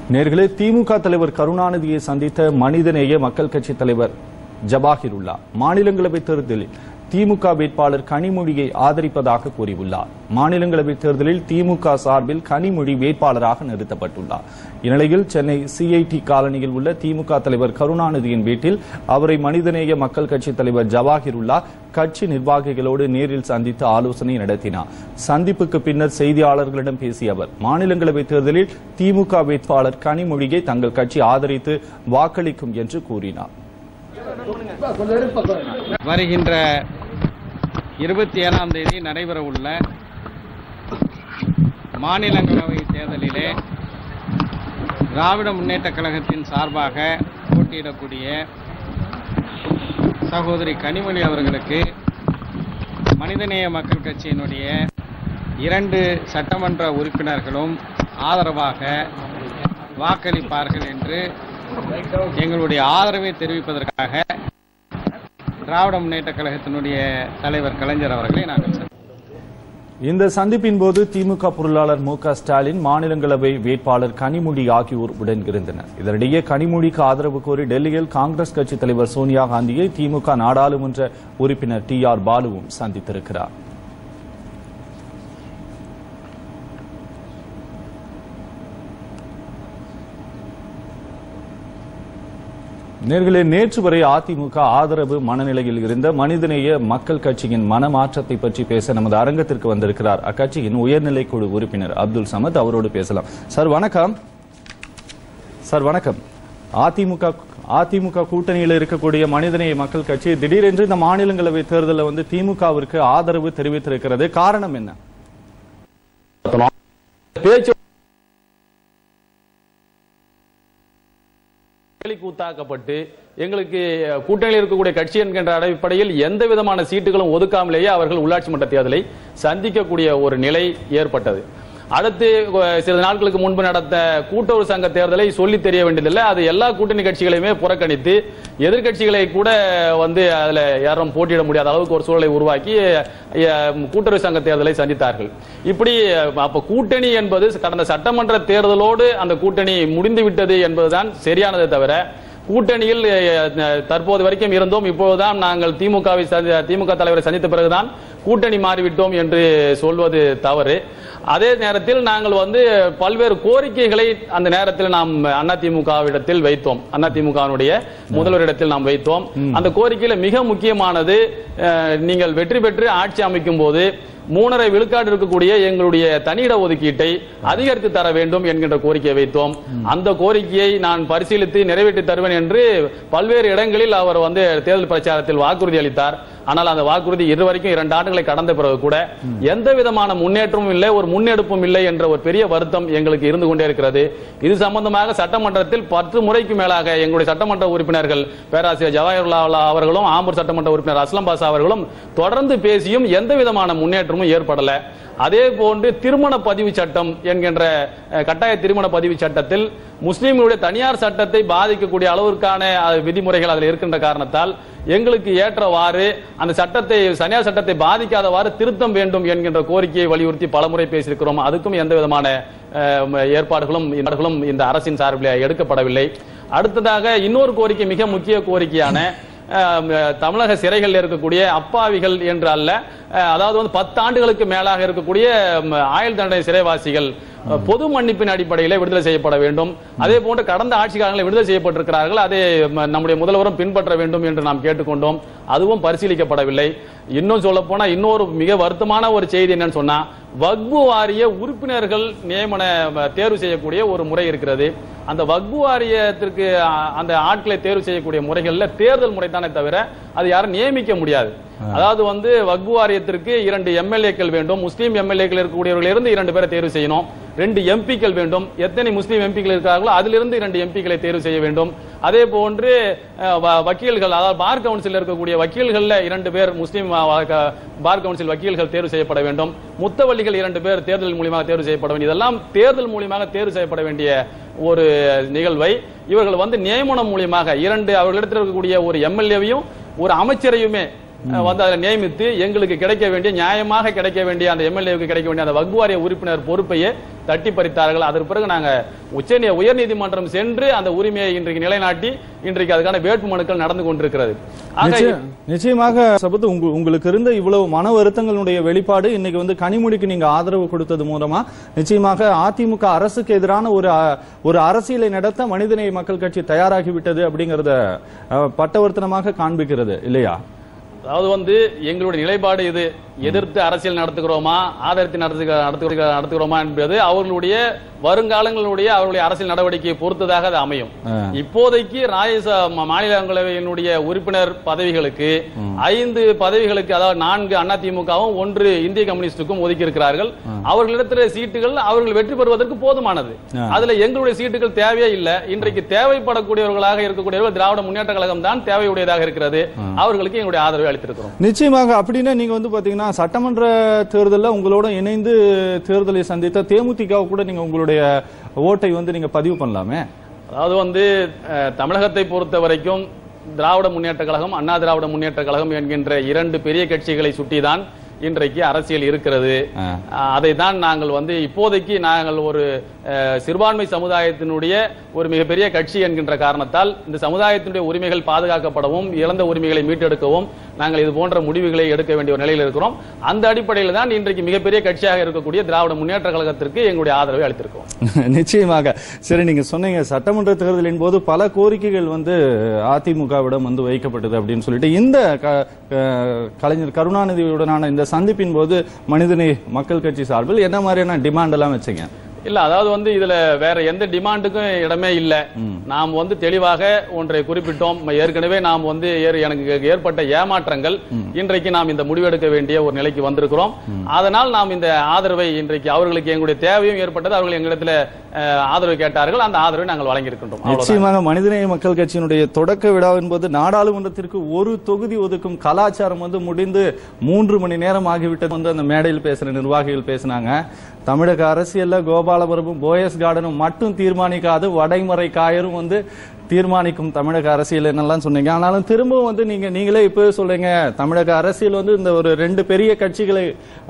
நேர்களே திமுக தலைவர் கருணாநிதியை சந்தித்த மனிதநேய மக்கள் கட்சி தலைவர் ஜபாஹிருல்லா மாநிலங்களவை தேர்தலில் திமுக வேட்பாளர் கனிமொழியை ஆதரிப்பதாக கூறியுள்ளார் மாநிலங்களவை தேர்தலில் திமுக சார்பில் கனிமொழி வேட்பாளராக நிறுத்தப்பட்டுள்ளார் இந்நிலையில் சென்னை சிஐடி காலனியில் உள்ள திமுக தலைவர் கருணாநிதியின் வீட்டில் அவரை மனிதநேய மக்கள் கட்சி தலைவர் ஜவாஹிருல்லா கட்சி நிர்வாகிகளோடு நேரில் சந்தித்து ஆலோசனை நடத்தினார் சந்திப்புக்கு பின்னர் செய்தியாளர்களிடம் பேசிய அவர் மாநிலங்களவை தேர்தலில் திமுக வேட்பாளர் கனிமொழியை தங்கள் கட்சி ஆதரித்து வாக்களிக்கும் என்று கூறினார் வருகின்ற இருபத்தி ஏழாம் தேதி நடைபெறவுள்ள மாநிலங்களவை தேர்தலிலே திராவிட முன்னேற்றக் கழகத்தின் சார்பாக போட்டியிடக்கூடிய சகோதரி கனிமொழி அவர்களுக்கு மனிதநேய மக்கள் கட்சியினுடைய இரண்டு சட்டமன்ற உறுப்பினர்களும் ஆதரவாக வாக்களிப்பார்கள் என்று எங்களுடைய ஆதரவை தெரிவிப்பதற்காக திராவிட முன்னேற்றக் கழகத்தினுடைய தலைவர் கலைஞர் அவர்களை நாங்கள் சந்தித்தோம். இந்த சந்திப்பின் போது திமுக பொருளாளர் மு க ஸ்டாலின் மாநிலங்களவை வேட்பாளர் கனிமொழி ஆகியோர் உடன் இருந்தனர் இதனிடையே கனிமொழிக்கு ஆதரவு கோரி டெல்லியில் காங்கிரஸ் கட்சி தலைவர் சோனியா காந்தியை திமுக நாடாளுமன்ற உறுப்பினர் டி ஆர் பாலுவும் சந்தித்திருக்கிறார் நேர்களே நேற்று வரை அதிமுக ஆதரவு மனநிலையில் இருந்த மனிதநேய மக்கள் கட்சியின் மனமாற்றத்தை பற்றி பேச நமது அரங்கத்திற்கு வந்திருக்கிறார் அக்கட்சியின் உயர்நிலை குழு உறுப்பினர் அப்துல் சமத் அவரோடு பேசலாம் சார் வணக்கம் சார் வணக்கம் அதிமுக அதிமுக கூட்டணியில் இருக்கக்கூடிய மனிதநேய மக்கள் கட்சி திடீரென்று இந்த மாநிலங்களவை தேர்தலில் வந்து திமுகவிற்கு ஆதரவு தெரிவித்திருக்கிறது காரணம் என்ன பேச்சு கேலி கூத்தாக்கப்பட்டு எங்களுக்கு கூட்டணியில் இருக்கக்கூடிய கட்சி என்கின்ற அடிப்படையில் எந்த விதமான சீட்டுகளும் ஒதுக்காமலேயே அவர்கள் உள்ளாட்சி மன்ற தேர்தலை சந்திக்கக்கூடிய ஒரு நிலை ஏற்பட்டது அடுத்து அஹ், சில நாட்களுக்கு முன்பு நடந்த கூட்டுறவு சங்க தேர்தலை சொல்லி தெரிய வேண்டியதில்லை அது எல்லா கூட்டணி கட்சிகளையுமே புறக்கணித்து எதிர்க்கட்சிகளை கூட வந்து அதுல யாரும் போட்டியிட முடியாத அளவுக்கு ஒரு சூழலை உருவாக்கி அஹ், கூட்டுறவு சங்க தேர்தலை சந்தித்தார்கள் இப்படி அஹ், அப்ப கூட்டணி என்பது கடந்த சட்டமன்ற தேர்தலோடு அந்த கூட்டணி முடிந்து விட்டது என்பதுதான் சரியானதே தவிர கூட்டணியில் அஹ், தற்போது வரைக்கும் இருந்தோம் இப்போதுதான் நாங்கள் திமுகவை சந்தி- திமுக தலைவரை சந்தித்த பிறகுதான் கூட்டணி மாறிவிட்டோம் என்று சொல்வது தவறு அதே நேரத்தில் நாங்கள் வந்து பல்வேறு கோரிக்கைகளை அந்த நேரத்தில் நாம் அதிமுகவிடத்தில் வைத்தோம் அதிமுகவினுடைய முதல்வரிடத்தில் நாம் வைத்தோம் அந்த கோரிக்கையில மிக முக்கியமானது அஹ், நீங்கள் வெற்றி பெற்று ஆட்சி அமைக்கும் போது மூணரை விழுக்காடு இருக்கக்கூடிய எங்களுடைய தனியிட ஒதுக்கீட்டை அதிகரித்து தர வேண்டும் என்கின்ற கோரிக்கையை வைத்தோம் அந்த கோரிக்கையை நான் பரிசீலித்து நிறைவேற்றி தருவேன் என்று பல்வேறு இடங்களில் அவர் வந்து தேர்தல் பிரச்சாரத்தில் வாக்குறுதி அளித்தார் ஆனால் அந்த வாக்குறுதி இதுவரைக்கும் இரண்டு ஆண்டுகளை கடந்த பிறகு கூட எந்த விதமான முன்னேற்றமும் இல்லை ஒரு முன்னெடுப்பும் இல்லை என்ற ஒரு பெரிய வருத்தம் எங்களுக்கு இருந்து கொண்டே இருக்கிறது இது சம்பந்தமாக சட்டமன்றத்தில் பத்து முறைக்கு மேலாக எங்களுடைய சட்டமன்ற உறுப்பினர்கள் பேராசிரியர் ஜவாஹர்லால் அவர்களும் ஆம்பூர் சட்டமன்ற உறுப்பினர் அஸ்லம் பாஷா அவர்களும் தொடர்ந்து பேசியும் எந்த விதமான முன்னேற்றமும் ஏற்படல அதே போன்று திருமண பதிவு சட்டம் என்கின்ற அஹ், கட்டாய திருமண பதிவு சட்டத்தில் முஸ்லீம்களுடைய தனியார் சட்டத்தை பாதிக்கக்கூடிய அளவிற்கான அஹ், விதிமுறைகள் அதில் இருக்கின்ற காரணத்தால் எங்களுக்கு ஏற்றவாறு அந்த சட்டத்தை தனியார் சட்டத்தை பாதிக்காதவாறு திருத்தம் வேண்டும் என்கின்ற கோரிக்கையை வலியுறுத்தி பலமுறை பேசியிருக்கிறோம் அதுக்கும் எந்த விதமான அஹ், ஏற்பாடுகளும் ஏற்பாடுகளும் இந்த அரசின் சார்பில் எடுக்கப்படவில்லை அடுத்ததாக இன்னொரு கோரிக்கை மிக முக்கிய கோரிக்கையான அஹ், தமிழக சிறைகளில் இருக்கக்கூடிய அப்பாவிகள் என்று அல்ல அஹ், அதாவது வந்து பத்து ஆண்டுகளுக்கு மேலாக இருக்கக்கூடிய ம், ஆயுள் தண்டனை சிறைவாசிகள் அஹ், பொது மன்னிப்பின் அடிப்படையில் விடுதலை செய்யப்பட வேண்டும் அதே போன்று கடந்த ஆட்சி காலங்களில் விடுதலை செய்யப்பட்டிருக்கிறார்கள் அதை ம, நம்முடைய முதல்வரும் பின்பற்ற வேண்டும் என்று நாம் கேட்டுக்கொண்டோம் அதுவும் பரிசீலிக்கப்படவில்லை இன்னும் சொல்ல போனா இன்னொரு மிக வருத்தமான ஒரு செய்தி என்னன்னு சொன்னா வக்பு வாரிய உறுப்பினர்கள் நியமன ம, தேர்வு செய்யக்கூடிய ஒரு முறை இருக்கிறது அந்த வக்பு வாரியத்திற்கு அ, அந்த ஆட்களை தேர்வு செய்யக்கூடிய முறைகள்ல தேர்தல் முறை தானே தவிர அது யாரும் நியமிக்க முடியாது அதாவது வந்து வக்பு வாரியத்திற்கு இரண்டு எம்எல்ஏக்கள் வேண்டும் முஸ்லீம் எம்எல்ஏக்கள் இருக்கக்கூடியவர்கள் இருந்து இரண்டு பேரை தேர்வு செய்யணும் ரெண்டு எம்பிக்கள் வேண்டும் எத்தனை முஸ்லீம் எம்பிக்கள் இருக்கிறார்களோ அதிலிருந்து இரண்டு எம்பிக்களை தேர்வு செய்ய வேண்டும் அதே போன்று அஹ், வ- வக்கீல்கள் அதாவது பார் கவுன்சில் இருக்கக்கூடிய வக்கீல்கள்ல இரண்டு பேர் முஸ்லீம் அஹ், வ- க- பார் கவுன்சில் வக்கீல்கள் தேர்வு செய்யப்பட வேண்டும் முத்தவள்ளிகள் இரண்டு பேர் தேர்தல் மூலியமாக தேர்வு செய்யப்பட வேண்டும் இதெல்லாம் தேர்தல் மூலியமாக தேர்வு செய்யப்பட வேண்டிய ஒரு நிகழ்வை இவர்கள் வந்து நியமனம் மூலியமாக இரண்டு அவர்களிடத்தில் இருக்கக்கூடிய ஒரு எம்எல்ஏவையும் ஒரு அமைச்சரையுமே அஹ், வந்து அதில் நியமித்து எங்களுக்கு கிடைக்க வேண்டிய நியாயமாக கிடைக்க வேண்டிய அந்த எம்எல்ஏவுக்கு கிடைக்க வேண்டிய அந்த வக்ஃபு வாரிய உறுப்பினர் பொறுப்பையே தட்டி பறித்தார்கள் அதற்கு பிறகு நாங்க உச்ச உயர்நீதிமன்றம் சென்று அந்த உரிமையை இன்றைக்கு நிலைநாட்டி இன்றைக்கு அதுக்கான வேட்பு மனுக்கள் நடந்து கொண்டிருக்கிறது ஆக நிச்சயம்- நிச்சயமாக சபத்து உங்க- உங்களுக்கு இருந்த இவ்வளவு மன வருத்தங்களுடைய வெளிப்பாடு இன்னைக்கு வந்து கனிமொழிக்கு நீங்க ஆதரவு கொடுத்தது மூலமா நிச்சயமாக அதிமுக அரசுக்கு எதிரான ஒரு அ, ஒரு அரசியலை நடத்த மனிதநேய மக்கள் கட்சி தயாராகிவிட்டது அப்படிங்கறத அ, பட்டவர்த்தனமாக காண்பிக்கிறது இல்லையா அதாவது வந்து எங்களுடைய நிலைப்பாடு இது எதிர்த்து அரசியல் நடத்துகிறோமா ஆதரித்து நடத்துக நடத்துக- நடத்துகிறோமா என்பது அவர்களுடைய வருங்காலங்களுடைய அவர்களுடைய அரசியல் நடவடிக்கையை பொறுத்ததாக அது அமையும் ஆ. இப்போதைக்கு ராஜ்யசபா ம- மாநிலங்களவையினுடைய உறுப்பினர் பதவிகளுக்கு ஐந்து பதவிகளுக்கு அதாவது நான்கு அதிமுகவும் ஒன்று இந்திய கம்யூனிஸ்டுக்கும் ஒதுக்கி இருக்கிறார்கள் அவர்களிடத்தில் சீட்டுகள் அவர்கள் வெற்றி பெறுவதற்கு போதுமானது ஆ. அதுல எங்களுடைய சீட்டுகள் தேவையே இல்லை இன்றைக்கு தேவைப்படக்கூடியவர்களாக இருக்கக்கூடியவர்கள் திராவிட முன்னேற்ற கழகம் தான் தேவையுடையதாக இருக்கிறது அவர்களுக்கு எங்களுடைய ஆதரவை அளித்திருக்கிறோம் நிச்சயமாக அப்படின்னா நீங்க வந்து பாத்தீங்கன்னா சட்டமன்ற தேர்தலில் உங்களோட இணைந்து தேர்தலை சந்தித்த தேமுதிக கூட நீங்க உங்களுடைய ஓட்டை வந்து நீங்க பதிவு பண்ணலாமே அதாவது வந்து அஹ், தமிழகத்தை பொறுத்த வரைக்கும் திராவிட முன்னேற்ற கழகம் அண்ணா திராவிட முன்னேற்ற கழகம் என்கின்ற இரண்டு பெரிய கட்சிகளை சுட்டிதான் இன்றைக்கு அரசியல் இருக்கிறது ஆ. அதை தான் நாங்கள் வந்து இப்போதைக்கு நாங்கள் ஒரு அஹ், சிறுபான்மை சமுதாயத்தினுடைய ஒரு மிகப்பெரிய கட்சி என்கின்ற காரணத்தால் இந்த சமுதாயத்தினுடைய உரிமைகள் பாதுகாக்கப்படவும் இழந்த உரிமைகளை மீட்டெடுக்கவும் நாங்கள் இது போன்ற முடிவுகளை எடுக்க வேண்டிய ஒரு நிலையில் இருக்கிறோம் அந்த அடிப்படையில் தான் இன்றைக்கு மிகப்பெரிய கட்சியாக இருக்கக்கூடிய திராவிட முன்னேற்ற கழகத்திற்கு எங்களுடைய ஆதரவை அளித்திருக்கிறோம் நிச்சயமாக சரி நீங்க சொன்னீங்க சட்டமன்ற தேர்தலின் போது பல கோரிக்கைகள் வந்து அதிமுகவிடம் வந்து வைக்கப்பட்டது அப்படின்னு சொல்லிட்டு இந்த க- க- கலைஞர் கருணாநிதியுடனான இந்த சந்திப்பின் போது மனிதநேய மக்கள் கட்சி சார்பில் என்ன மாதிரியான டிமாண்ட் எல்லாம் வச்சீங்க இல்ல அதாவது வந்து இதுல வேற எந்த டிமாண்டுக்கும் இடமே இல்ல நாம் வந்து தெளிவாக ஒன்றை குறிப்பிட்டோம் ஏற்கனவே நாம் வந்து ஏற்- எனக்கு ஏற்பட்ட ஏமாற்றங்கள் இன்றைக்கு நாம் இந்த முடிவெடுக்க வேண்டிய ஒரு நிலைக்கு வந்திருக்கிறோம் அதனால் நாம் இந்த ஆதரவை இன்றைக்கு அவர்களுக்கு எங்களுடைய தேவையும் ஏற்பட்டது அவர்கள் எங்களிடத்துல அஹ், ஆதரவு கேட்டார்கள் அந்த ஆதரவை நாங்கள் வழங்கியிருக்கின்றோம் அவ்வளவுதான். நிச்சயமாக மனிதநேய மக்கள் கட்சியினுடைய தொடக்க விழா என்பது நாடாளுமன்றத்திற்கு ஒரு தொகுதி ஒதுக்கும் கலாச்சாரம் வந்து முடிந்து மூன்று மணி நேரம் ஆகிவிட்டது வந்து அந்த மேடையில் பேசுற நிர்வாகிகள் பேசினாங்க தமிழக அரசியல்ல கோபாலபுரமும் போயஸ் கார்டனும் மட்டும் தீர்மானிக்காது வடைமறை காயரும் வந்து தீர்மானிக்கும் தமிழக அரசியல் என்னெல்லாம் சொன்னீங்க ஆனாலும் திரும்பவும் வந்து நீங்க நீங்களே இப்போ சொல்றீங்க தமிழக அரசியல் வந்து இந்த ஒரு ரெண்டு பெரிய கட்சிகளை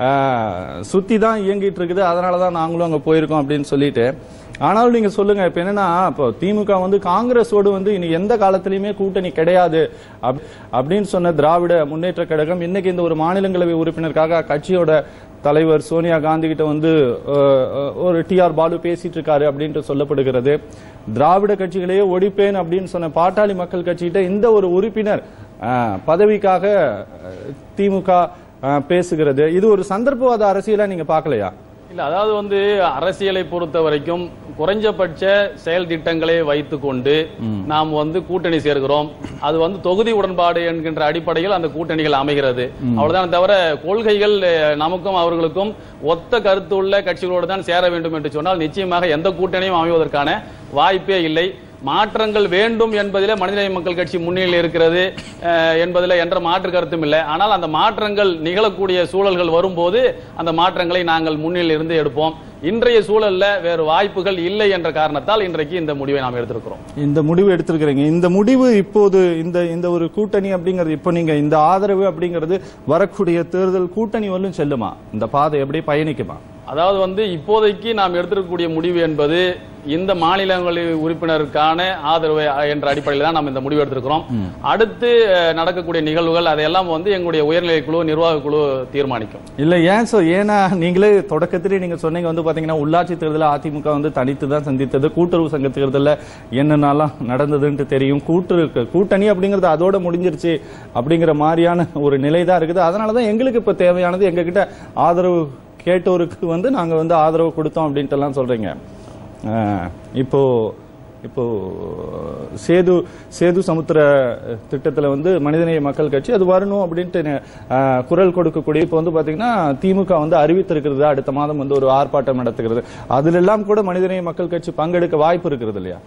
சுத்தி தான் இயங்கிட்டு இருக்குது அதனால தான் நாங்களும் அங்க போயிருக்கோம் அப்படின்னு சொல்லிட்டு ஆனாலும் நீங்க சொல்லுங்க இப்ப என்னன்னா இப்போ திமுக வந்து காங்கிரஸோடு வந்து இனி எந்த காலத்திலயுமே கூட்டணி கிடையாது அப்- அப்படின்னு சொன்ன திராவிட முன்னேற்ற கழகம் இன்னைக்கு இந்த ஒரு மாநிலங்களவை உறுப்பினருக்காக கட்சியோட தலைவர் சோனியா காந்தி கிட்ட வந்து அஹ், அஹ், ஒரு டி ஆர் பாலு பேசிட்டு இருக்காரு அப்படின்ட்டு சொல்லப்படுகிறது திராவிட கட்சிகளையே ஒழிப்பேன் அப்படின்னு சொன்ன பாட்டாளி மக்கள் கட்சிகிட்ட இந்த ஒரு உறுப்பினர் அஹ், பதவிக்காக அஹ், திமுக அஹ், பேசுகிறது இது ஒரு சந்தர்ப்பவாத அரசியலா நீங்க பார்க்கலையா இல்ல அதாவது வந்து அரசியலை பொறுத்த வரைக்கும் குறைஞ்சபட்ச செயல் திட்டங்களை வைத்துக்கொண்டு நாம் வந்து கூட்டணி சேர்க்கிறோம் அது வந்து தொகுதி உடன்பாடு என்கின்ற அடிப்படையில் அந்த கூட்டணிகள் அமைகிறது அவ்வளவுதான் தவிர கொள்கைகள் அஹ், நமக்கும் அவர்களுக்கும் ஒத்த கருத்து உள்ள கட்சிகளோடு தான் சேர வேண்டும் என்று சொன்னால் நிச்சயமாக எந்த கூட்டணியும் அமைவதற்கான வாய்ப்பே இல்லை மாற்றங்கள் வேண்டும் என்பதிலே மனிதநேய மக்கள் கட்சி முன்னிலையில் இருக்கிறது அஹ், என்பதிலே என்ற மாற்று கருத்தும் இல்லை ஆனால் அந்த மாற்றங்கள் நிகழக்கூடிய சூழல்கள் வரும்போது அந்த மாற்றங்களை நாங்கள் முன்னிலையில் இருந்து எடுப்போம் இன்றைய சூழல்ல வேறு வாய்ப்புகள் இல்லை என்ற காரணத்தால் இன்றைக்கு இந்த முடிவை நாம் எடுத்திருக்கிறோம் இந்த முடிவு எடுத்திருக்கிறீங்க இந்த முடிவு இப்போது இந்த இந்த ஒரு கூட்டணி அப்படிங்கிறது இப்போ நீங்க இந்த ஆதரவு அப்படிங்கிறது வரக்கூடிய தேர்தல் கூட்டணி வரலும் செல்லுமா இந்த பாதை எப்படி பயணிக்குமா அதாவது வந்து இப்போதைக்கு நாம் எடுத்திருக்கக்கூடிய முடிவு என்பது இந்த மாநிலங்களில் உறுப்பினருக்கான ஆதரவு என்ற அடிப்படையில் தான் நாம் இந்த முடிவு எடுத்திருக்கிறோம் அடுத்து அஹ், நடக்கக்கூடிய நிகழ்வுகள் அதையெல்லாம் வந்து எங்களுடைய உயர்நிலை குழு நிர்வாக குழு தீர்மானிக்கும் இல்ல ஏன் சார் ஏன்னா நீங்களே தொடக்கத்திலே நீங்க சொன்னீங்க வந்து பாத்தீங்கன்னா உள்ளாட்சி தேர்தலில் அதிமுக வந்து தனித்து தான் சந்தித்தது கூட்டுறவு சங்க தேர்தலில் என்னென்னலாம் நடந்ததுன்ட்டு தெரியும் கூட்டு கூட்டணி அப்படிங்கிறது அதோட முடிஞ்சிருச்சு அப்படிங்கிற மாதிரியான ஒரு நிலை தான் இருக்குது அதனால தான் எங்களுக்கு இப்ப தேவையானது எங்ககிட்ட ஆதரவு கேட்டோருக்கு வந்து நாங்க வந்து ஆதரவு கொடுத்தோம் அப்படின்ட்டு எல்லாம் சொல்றீங்க அஹ், இப்போ இப்போ சேது சேது சமுத்திர திட்டத்துல வந்து மனிதநேய மக்கள் கட்சி அது வரணும் அப்படின்ட்டு அஹ், குரல் கொடுக்கக்கூடிய இப்போ வந்து பாத்தீங்கன்னா திமுக வந்து அறிவித்திருக்கிறது அடுத்த மாதம் வந்து ஒரு ஆர்ப்பாட்டம் நடத்துகிறது அதுல எல்லாம் கூட மனிதநேய மக்கள் கட்சி பங்கெடுக்க வாய்ப்பு இருக்கிறது இல்லையா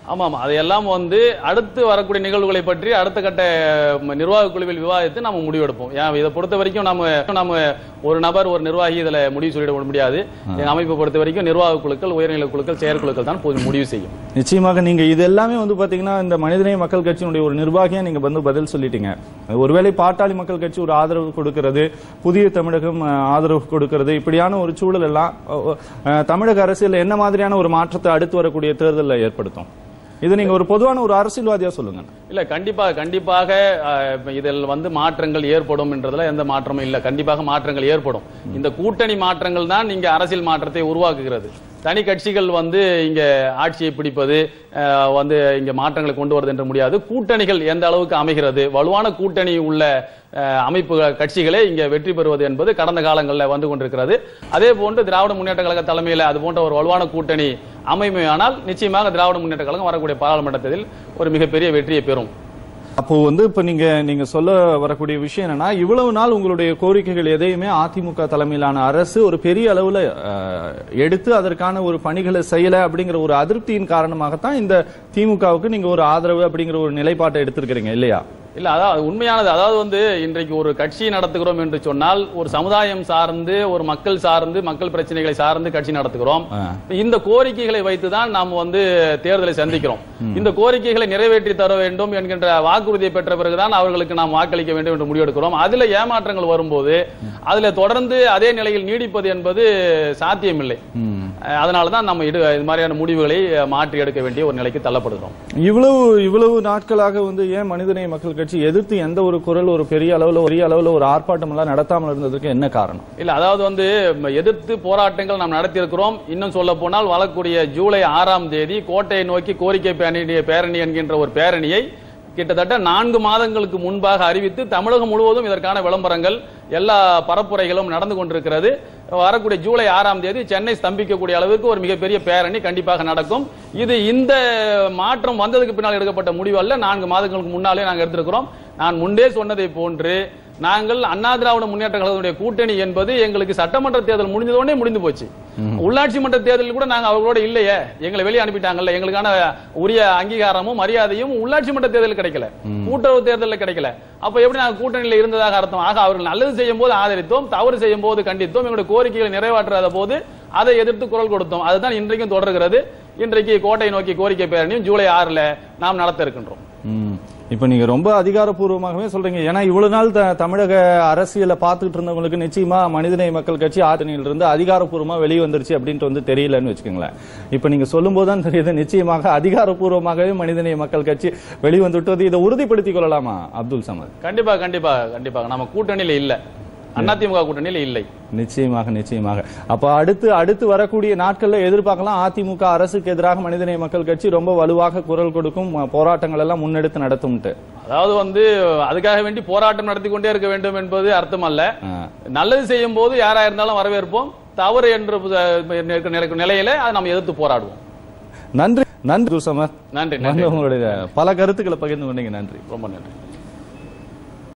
ஆமா ஆமா அதையெல்லாம் வந்து அடுத்து வரக்கூடிய நிகழ்வுகளை பற்றி அடுத்த கட்ட ம, நிர்வாக குழுவில் விவாதித்து நம்ம முடிவெடுப்போம் ஏன் இதை பொறுத்த வரைக்கும் நம்ம நம்ம ஒரு நபர் ஒரு நிர்வாகி இதுல முடிவு சொல்லிட முடியாது எங்க அமைப்பை பொறுத்த வரைக்கும் நிர்வாக குழுக்கள் உயர்நிலை குழுக்கள் செயற்குழுக்கள் தான் பொது- முடிவு செய்யும் நிச்சயமாக நீங்க இது எல்லாமே வந்து பாத்தீங்கன்னா இந்த மனிதநேய மக்கள் கட்சியினுடைய ஒரு நிர்வாகியா நீங்க வந்து பதில் சொல்லிட்டீங்க ஒருவேளை பாட்டாளி மக்கள் கட்சி ஒரு ஆதரவு கொடுக்கிறது புதிய தமிழகம் அஹ், ஆதரவு கொடுக்கிறது இப்படியான ஒரு சூழல் எல்லாம் அஹ், அஹ், தமிழக அரசியல் என்ன மாதிரியான ஒரு மாற்றத்தை அடுத்து வரக்கூடிய தேர்தலில் ஏற்படுத்தும் இது நீங்க ஒரு பொதுவான ஒரு அரசியல்வாதியா சொல்லுங்க இல்ல கண்டிப்பாக கண்டிப்பாக அஹ், இப்ப இதில் வந்து மாற்றங்கள் ஏற்படும் என்றதுல எந்த மாற்றமும் இல்ல கண்டிப்பாக மாற்றங்கள் ஏற்படும் இந்த கூட்டணி மாற்றங்கள் தான் இங்க அரசியல் மாற்றத்தை உருவாக்குகிறது தனி கட்சிகள் வந்து இங்க ஆட்சியை பிடிப்பது அஹ், வந்து இங்க மாற்றங்களை கொண்டு வருது என்று முடியாது கூட்டணிகள் எந்த அளவுக்கு அமைகிறது வலுவான கூட்டணி உள்ள அஹ், அமைப்பு கட்சிகளே இங்க வெற்றி பெறுவது என்பது கடந்த காலங்களில் வந்து கொண்டிருக்கிறது அதே போன்று திராவிட முன்னேற்ற கழக தலைமையில் அது போன்ற ஒரு வலுவான கூட்டணி அமைமையானால் நிச்சயமாக திராவிட முன்னேற்ற கழகம் வரக்கூடிய பாராளுமன்றத்தில் ஒரு மிகப்பெரிய வெற்றியை பெறும் அப்போ வந்து இப்ப நீங்க நீங்க சொல்ல வரக்கூடிய விஷயம் என்னன்னா இவ்வளவு நாள் உங்களுடைய கோரிக்கைகள் எதையுமே அதிமுக தலைமையிலான அரசு ஒரு பெரிய அளவுல அஹ், எடுத்து அதற்கான ஒரு பணிகளை செய்யல அப்படிங்கிற ஒரு அதிருப்தியின் காரணமாகத்தான் இந்த திமுகவுக்கு நீங்க ஒரு ஆதரவு அப்படிங்கிற ஒரு நிலைப்பாட்டை எடுத்திருக்கிறீங்க இல்லையா இல்ல அதாவது உண்மையானது அதாவது வந்து இன்றைக்கு ஒரு கட்சி நடத்துகிறோம் என்று சொன்னால் ஒரு சமுதாயம் சார்ந்து ஒரு மக்கள் சார்ந்து மக்கள் பிரச்சனைகளை சார்ந்து கட்சி நடத்துகிறோம் ஆ. இந்த கோரிக்கைகளை வைத்துதான் நாம் வந்து தேர்தலை சந்திக்கிறோம் இந்த கோரிக்கைகளை நிறைவேற்றி தர வேண்டும் என்கின்ற வாக்குறுதியை பெற்ற பிறகுதான் அவர்களுக்கு நாம் வாக்களிக்க வேண்டும் என்று முடிவெடுக்கிறோம் அதுல ஏமாற்றங்கள் வரும்போது அதுல தொடர்ந்து அதே நிலையில் நீடிப்பது என்பது சாத்தியமில்லை அஹ் அதனாலதான் நம்ம இடு இது மாதிரியான முடிவுகளை அஹ், மாற்றி எடுக்க வேண்டிய ஒரு நிலைக்கு தள்ளப்படுகிறோம் இவ்வளவு இவ்வளவு நாட்களாக வந்து ஏன் மனிதநேய மக்கள் கட்சி எதிர்த்து எந்த ஒரு குரல் ஒரு பெரிய அளவுல பெரிய அளவுல ஒரு ஆர்ப்பாட்டம் எல்லாம் நடத்தாமல் இருந்ததுக்கு என்ன காரணம் இல்ல அதாவது வந்து ம, எதிர்த்து போராட்டங்கள் நாம் நடத்தியிருக்கிறோம் இன்னும் சொல்ல போனால் வரக்கூடிய ஜூலை ஆறாம் தேதி கோட்டையை நோக்கி கோரிக்கை பேரணி பேரணி என்கின்ற ஒரு பேரணியை கிட்டத்தட்ட நான்கு மாதங்களுக்கு முன்பாக அறிவித்து தமிழகம் முழுவதும் இதற்கான விளம்பரங்கள் எல்லா பரப்புரைகளும் நடந்து கொண்டிருக்கிறது வரக்கூடிய ஜூலை ஆறாம் தேதி சென்னை ஸ்தம்பிக்கக்கூடிய அளவிற்கு ஒரு மிகப்பெரிய பேரணி கண்டிப்பாக நடக்கும் இது இந்த மாற்றம் வந்ததுக்கு பின்னால் எடுக்கப்பட்ட முடிவு அல்ல நான்கு மாதங்களுக்கு முன்னாலே நாங்கள் எடுத்திருக்கிறோம் நான் முன்பே சொன்னதை போன்று நாங்கள் அண்ணா திராவிட முன்னேற்ற கழகத்துடைய கூட்டணி என்பது எங்களுக்கு சட்டமன்ற தேர்தல் முடிஞ்சதோடனே முடிந்து போச்சு உள்ளாட்சி மன்ற தேர்தலில் கூட நாங்க அவர்களோட இல்லையே எங்களை வெளியே அனுப்பிட்டாங்கல்ல எங்களுக்கான உரிய அங்கீகாரமும் மரியாதையும் உள்ளாட்சி மன்ற தேர்தலில் கிடைக்கல கூட்டுறவு தேர்தலில் கிடைக்கல அப்ப எப்படி நாங்க கூட்டணியில் இருந்ததாக அர்த்தம் ஆக அவர்கள் நல்லது செய்யும் போது ஆதரித்தோம் தவறு செய்யும் போது கண்டித்தோம் எங்களுடைய கோரிக்கைகளை நிறைவேற்றாத போது அதை எதிர்த்து குரல் கொடுத்தோம் அதுதான் இன்றைக்கும் தொடர்கிறது இன்றைக்கு கோட்டை நோக்கி கோரிக்கை பேரணியும் ஜூலை ஆறுல நாம் நடத்த இருக்கின்றோம் ம். இப்ப நீங்க ரொம்ப அதிகாரப்பூர்வமாகவே சொல்றீங்க ஏன்னா இவ்வளவு நாள் த- தமிழக அரசியலை பார்த்துட்டு இருந்தவங்களுக்கு நிச்சயமா மனிதநேய மக்கள் கட்சி ஆதரணியில் இருந்து அதிகாரப்பூர்வமா வெளியே வந்துருச்சு அப்படின்ட்டு வந்து தெரியலன்னு வச்சுக்கோங்களேன் இப்ப நீங்க சொல்லும் போதுதான் தெரியுது நிச்சயமாக அதிகாரப்பூர்வமாகவே மனிதநேய மக்கள் கட்சி வெளிவந்துவிட்டது இதை உறுதிப்படுத்திக் கொள்ளலாமா அப்துல் சமத் கண்டிப்பா கண்டிப்பா கண்டிப்பாக நம்ம கூட்டணியில இல்ல அதிமுக கூட்டணியில இல்லை நிச்சயமாக நிச்சயமாக அப்ப அடுத்து அடுத்து வரக்கூடிய நாட்கள்ல எதிர்பார்க்கலாம் அதிமுக அரசுக்கு எதிராக மனிதநேய மக்கள் கட்சி ரொம்ப வலுவாக குரல் கொடுக்கும் அஹ், போராட்டங்கள் எல்லாம் முன்னெடுத்து நடத்தும்ட்டு அதாவது வந்து அதுக்காக வேண்டி போராட்டம் நடத்தி கொண்டே இருக்க வேண்டும் என்பது அர்த்தம் அல்ல அஹ். நல்லது செய்யும் போது யாரா இருந்தாலும் வரவேற்போம் தவறு என்று இருக்கிற நிலை- நிலையில அதை நம்ம எதிர்த்து போராடுவோம் நன்றி நன்றி அப்துல் சமத் நன்றி வந்து நன்றி உங்களுடைய பல கருத்துக்களை பகிர்ந்து கொண்டீங்க நன்றி ரொம்ப நன்றி